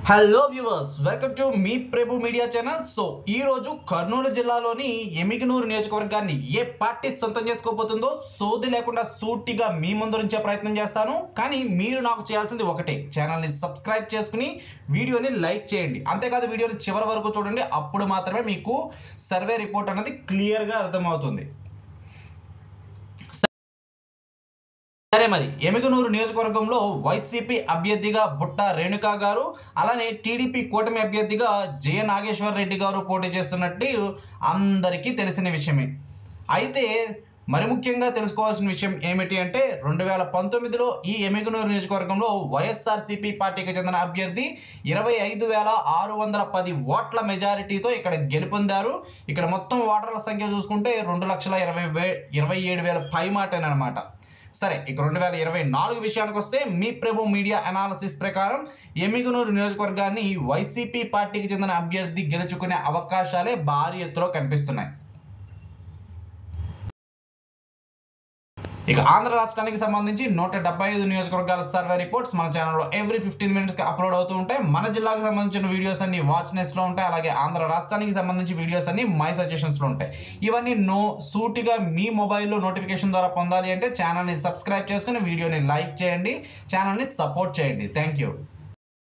hello viewers welcome to మీ Prabhu media channel so ఈ రోజు కర్నూలు జిల్లాలోని ఎమిగనూరు నియోజకవర్గాన్ని ఏ పార్టీ సొంతం చేసుకోబోతుందో సోది లేకుండా సూటిగా మీ ముందు నుంచే ప్రయత్నం చేస్తాను కానీ మీరు నాకు చేయాల్సింది ఒకటే ఛానల్ని సబ్స్క్రైబ్ చేసుకుని వీడియోని లైక్ చేయండి అంతేకాదు వీడియోని చివరి వరకు చూడండి అప్పుడు మాత్రమే మీకు సర్వే రిపోర్ట్ అనేది క్లియర్గా అర్థమవుతుంది సరే మరి ఎమిగనూరు నియోజకవర్గంలో వైసీపీ అభ్యర్థిగా బుట్ట రేణుకా గారు అలానే టీడీపీ కూటమి అభ్యర్థిగా జయ నాగేశ్వర్ రెడ్డి గారు పోటీ చేస్తున్నట్టు అందరికీ తెలిసిన విషయమే అయితే మరి ముఖ్యంగా తెలుసుకోవాల్సిన విషయం ఏమిటి అంటే రెండు వేల పంతొమ్మిదిలో ఈ ఎమిగనూరు నియోజకవర్గంలో వైఎస్ఆర్సీపీ పార్టీకి చెందిన అభ్యర్థి ఇరవై ఐదు వేల ఆరు వందల పది ఓట్ల మెజారిటీతో ఇక్కడ గెలుపొందారు ఇక్కడ మొత్తం ఓటర్ల సంఖ్య చూసుకుంటే రెండు లక్షల ఇరవై వే ఇరవై ఏడు వేల పై మాటేనమాట సరే ఇక రెండు వేల ఇరవై నాలుగు విషయానికి వస్తే మీ ప్రభు మీడియా అనాలసిస్ ప్రకారం ఎమిగనూరు నియోజకవర్గాన్ని వైసీపీ పార్టీకి చెందిన అభ్యర్థి గెలుచుకునే అవకాశాలే భారీ ఎత్తులో కనిపిస్తున్నాయి ఇక ఆంధ్ర రాష్ట్రానికి సంబంధించి నూట డెబ్బై ఐదు నియోజకవర్గాల సర్వే రిపోర్ట్స్ మన ఛానల్లో ఎవ్రీ ఫిఫ్టీన్ మినిట్స్కి అప్లోడ్ అవుతూ ఉంటాయి మన జిల్లాకు సంబంధించిన వీడియోస్ అన్ని వాచ్ నెస్ట్లో ఉంటాయి అలాగే ఆంధ్ర రాష్ట్రానికి సంబంధించి వీడియోస్ అన్ని మై సజెషన్స్లో ఉంటాయి ఇవన్నీ నో సూటిగా మీ మొబైల్లో నోటిఫికేషన్ ద్వారా పొందాలి అంటే ఛానల్ని సబ్స్క్రైబ్ చేసుకుని వీడియోని లైక్ చేయండి ఛానల్ని సపోర్ట్ చేయండి థ్యాంక్ యూ